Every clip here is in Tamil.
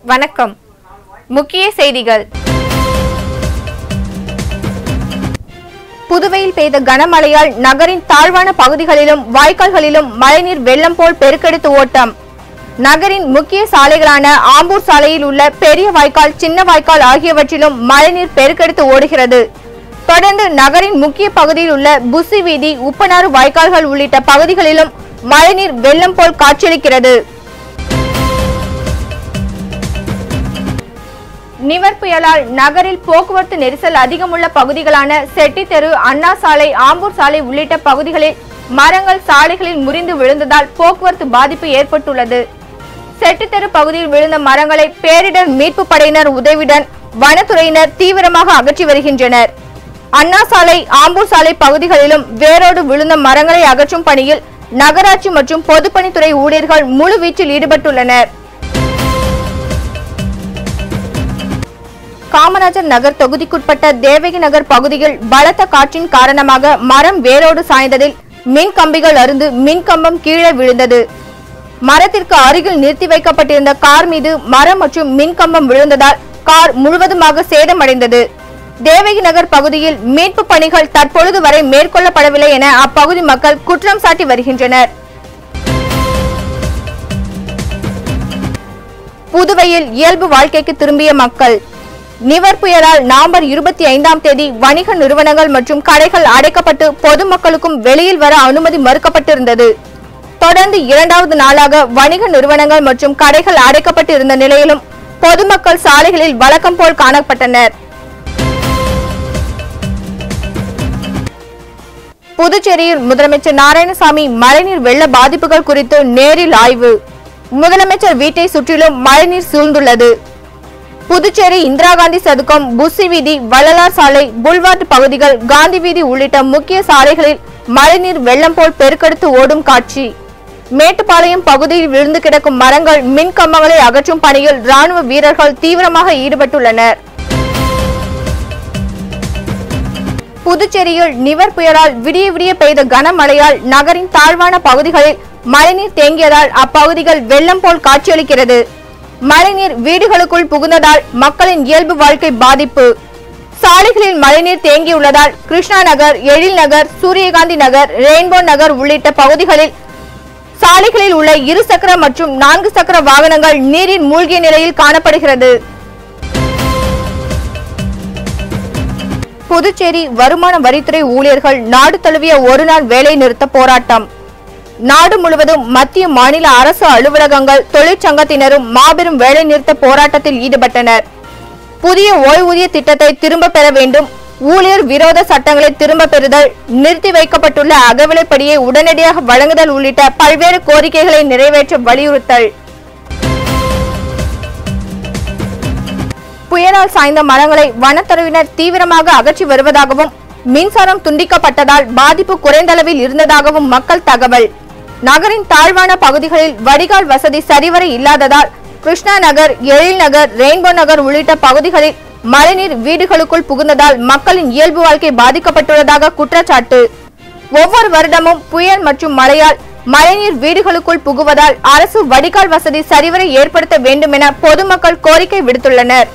வணக்கம் முக்கிய செய்திகள் புதுவையில் பெய்த கனமழையால் நகரின் தாழ்வான பகுதிகளிலும் வாய்க்கால்களிலும் மழைநீர் வெள்ளம் போல் பெருக்கெடுத்து ஓட்டம் நகரின் முக்கிய சாலைகளான ஆம்பூர் சாலையில் உள்ள பெரிய வாய்க்கால் சின்ன வாய்க்கால் ஆகியவற்றிலும் மழைநீர் பெருக்கெடுத்து ஓடுகிறது தொடர்ந்து நகரின் முக்கிய பகுதியில் உள்ள புசி வீதி உப்பனாறு வாய்க்கால்கள் உள்ளிட்ட பகுதிகளிலும் மழைநீர் வெள்ளம் போல் காட்சியளிக்கிறது நிவர் புயலால் நகரில் போக்குவரத்து நெரிசல் அதிகமுள்ள பகுதிகளான செட்டித்தெரு அண்ணா சாலை ஆம்பூர் சாலை உள்ளிட்ட பகுதிகளில் மரங்கள் சாலைகளில் முறிந்து விழுந்ததால் போக்குவரத்து பாதிப்பு ஏற்பட்டுள்ளது செட்டித்தெரு பகுதியில் விழுந்த மரங்களை பேரிடர் மீட்பு படையினர் உதவியுடன் வனத்துறையினர் தீவிரமாக அகற்றி வருகின்றனர் அண்ணா சாலை ஆம்பூர் சாலை பகுதிகளிலும் வேரோடு விழுந்த மரங்களை அகற்றும் பணியில் நகராட்சி மற்றும் பொதுப்பணித்துறை ஊழியர்கள் முழுவீச்சில் ஈடுபட்டுள்ளனர் காமராஜர் நகர் தொகுதிக்குட்பட்ட தேவகி நகர் பகுதியில் பலத்த காற்றின் காரணமாக மரம் வேரோடு சாய்ந்ததில் மின் கம்பிகள் அருந்து மின் கம்பம் கீழே விழுந்தது மரத்திற்கு அருகில் நிறுத்தி வைக்கப்பட்டிருந்த கார் மீது மரம் மற்றும் மின் கம்பம் விழுந்ததால் கார் முழுவதுமாக சேதமடைந்தது தேவகி நகர் பகுதியில் மீட்பு பணிகள் தற்பொழுது வரை மேற்கொள்ளப்படவில்லை என அப்பகுதி மக்கள் குற்றம் சாட்டி வருகின்றனர் புதுவையில் இயல்பு வாழ்க்கைக்கு திரும்பிய மக்கள் நிவர் புயலால் நவம்பர் இருபத்தி ஐந்தாம் தேதி வணிக நிறுவனங்கள் மற்றும் கடைகள் அடைக்கப்பட்டு பொதுமக்களுக்கும் வெளியில் வர அனுமதி மறுக்கப்பட்டிருந்தது தொடர்ந்து இரண்டாவது நாளாக வணிக நிறுவனங்கள் மற்றும் கடைகள் அடைக்கப்பட்டு இருந்த நிலையிலும் பொதுமக்கள் சாலைகளில் வழக்கம் போல் காணப்பட்டனர் புதுச்சேரியில் முதலமைச்சர் நாராயணசாமி மழைநீர் வெள்ள பாதிப்புகள் குறித்து நேரில் ஆய்வு முதலமைச்சர் வீட்டை சுற்றிலும் மழைநீர் சூழ்ந்துள்ளது புதுச்சேரி இந்திரா காந்தி சதுக்கம் புசி வீதி வள்ளலார் சாலை புல்வார்ட் பகுதிகள் காந்தி வீதி உள்ளிட்ட முக்கிய சாலைகளில் மழைநீர் வெள்ளம் போல் பெருக்கெடுத்து ஓடும் காட்சி மேட்டுப்பாளையம் பகுதியில் விழுந்து கிடக்கும் மரங்கள் மின் கம்பங்களை அகற்றும் பணியில் ராணுவ வீரர்கள் தீவிரமாக ஈடுபட்டுள்ளனர் புதுச்சேரியில் நிவர் புயலால் விடிய விடிய பெய்த கனமழையால் நகரின் தாழ்வான பகுதிகளில் மழைநீர் தேங்கியதால் அப்பகுதிகள் வெள்ளம் போல் காட்சியளிக்கிறது மழைநீர் வீடுகளுக்குள் புகுந்ததால் மக்களின் இயல்பு வாழ்க்கை பாதிப்பு சாலைகளில் மழைநீர் தேங்கியுள்ளதால் கிருஷ்ணா நகர் எழில் நகர் சூரியகாந்தி நகர் ரெயின்போ நகர் உள்ளிட்ட பகுதிகளில் சாலைகளில் உள்ள இரு சக்கர மற்றும் நான்கு சக்கர வாகனங்கள் நீரில் மூழ்கிய நிலையில் காணப்படுகிறது புதுச்சேரி வருமான வரித்துறை ஊழியர்கள் நாடு தழுவிய ஒருநாள் வேலை நிறுத்த போராட்டம் நாடு முழுவதும் மத்திய மாநில அரசு அலுவலகங்கள் தொழிற்சங்கத்தினரும் மாபெரும் வேலை நிறுத்த போராட்டத்தில் ஈடுபட்டனர் புதிய ஓய்வூதிய திட்டத்தை திரும்ப பெற வேண்டும் ஊழியர் விரோத சட்டங்களை திரும்ப பெறுதல் நிறுத்தி வைக்கப்பட்டுள்ள அகவிலைப்படியை உடனடியாக வழங்குதல் உள்ளிட்ட பல்வேறு கோரிக்கைகளை நிறைவேற்ற வலியுறுத்தல் புயலால் சாய்ந்த மரங்களை வனத்துறையினர் தீவிரமாக அகற்றி வருவதாகவும் மின்சாரம் துண்டிக்கப்பட்டதால் பாதிப்பு குறைந்தளவில் இருந்ததாகவும் மக்கள் தகவல் நகரின் தாழ்வான பகுதிகளில் வடிகால் வசதி சரிவர இல்லாததால் கிருஷ்ணா நகர் எழில் நகர் ரெயின்போ நகர் உள்ளிட்ட பகுதிகளில் மழைநீர் வீடுகளுக்குள் புகுந்ததால் மக்களின் இயல்பு வாழ்க்கை பாதிக்கப்பட்டுள்ளதாக குற்றச்சாட்டு ஒவ்வொரு வருடமும் புயல் மற்றும் மழையால் மழைநீர் வீடுகளுக்குள் புகுவதால் அரசு வடிகால் வசதி சரிவர ஏற்படுத்த வேண்டும் என பொதுமக்கள் கோரிக்கை விடுத்துள்ளனர்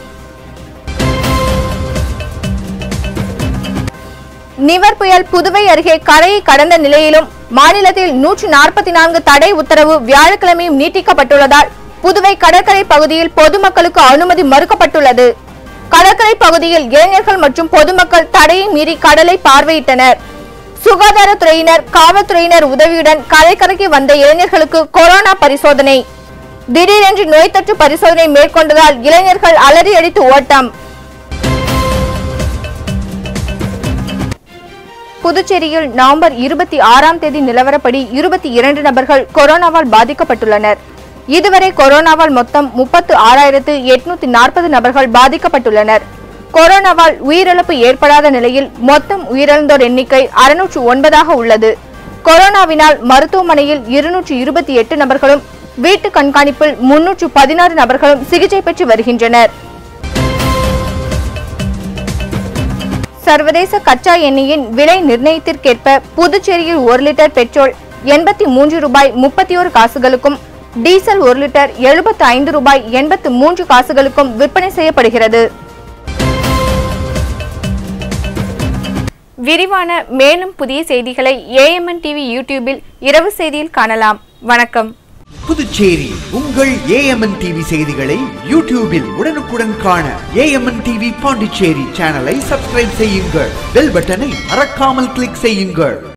நிவர் புயல் புதுவை அருகே கரையை கடந்த நிலையிலும் மாநிலத்தில் நூற்று நாற்பத்தி நான்கு தடை உத்தரவு வியாழக்கிழமையும் நீட்டிக்கப்பட்டுள்ளதால் புதுவை கடற்கரை பகுதியில் பொதுமக்களுக்கு அனுமதி மறுக்கப்பட்டுள்ளது கடற்கரை பகுதியில் இளைஞர்கள் மற்றும் பொதுமக்கள் தடையை மீறி கடலை பார்வையிட்டனர் சுகாதாரத்துறையினர் காவல்துறையினர் உதவியுடன் கடற்கரைக்கு வந்த இளைஞர்களுக்கு கொரோனா பரிசோதனை திடீரென்று நோய் தொற்று பரிசோதனை மேற்கொண்டதால் இளைஞர்கள் அலறி அடித்து ஓட்டம் புதுச்சேரியில் நவம்பர் இருபத்தி ஆறாம் தேதி நிலவரப்படி இருபத்தி இரண்டு நபர்கள் கொரோனாவால் பாதிக்கப்பட்டுள்ளனர் இதுவரை கொரோனாவால் மொத்தம் முப்பத்து ஆறாயிரத்து எட்நூத்தி நாற்பது நபர்கள் பாதிக்கப்பட்டுள்ளனர் கொரோனாவால் உயிரிழப்பு ஏற்படாத நிலையில் மொத்தம் உயிரிழந்தோர் எண்ணிக்கை அறுநூற்று ஒன்பதாக உள்ளது கொரோனாவினால் மருத்துவமனையில் இருநூற்று இருபத்தி எட்டு நபர்களும் வீட்டு கண்காணிப்பில் முன்னூற்று பதினாறு நபர்களும் சிகிச்சை பெற்று வருகின்றனர் சர்வதேச கச்சா எண்ணெயின் விலை நிர்ணயத்திற்கேற்ப புதுச்சேரியில் ஒரு லிட்டர் பெட்ரோல் எண்பத்தி மூன்று ரூபாய் முப்பத்தி ஒரு காசுகளுக்கும் டீசல் ஒரு லிட்டர் எழுபத்து ஐந்து ரூபாய் எண்பத்து மூன்று காசுகளுக்கும் விற்பனை செய்யப்படுகிறது விரிவான மேலும் புதிய செய்திகளை ஏஎம்என் டிவி யூடியூபில் இரவு செய்தியில் காணலாம் வணக்கம் புதுச்சேரி உங்கள் ஏஎம்என் டிவி செய்திகளை யூடியூபில் உடனுக்குடன் காண ஏஎம்என் டிவி பாண்டிச்சேரி சேனலை சப்ஸ்கிரைப் செய்யுங்கள் பெல் பட்டனை மறக்காமல் கிளிக் செய்யுங்கள்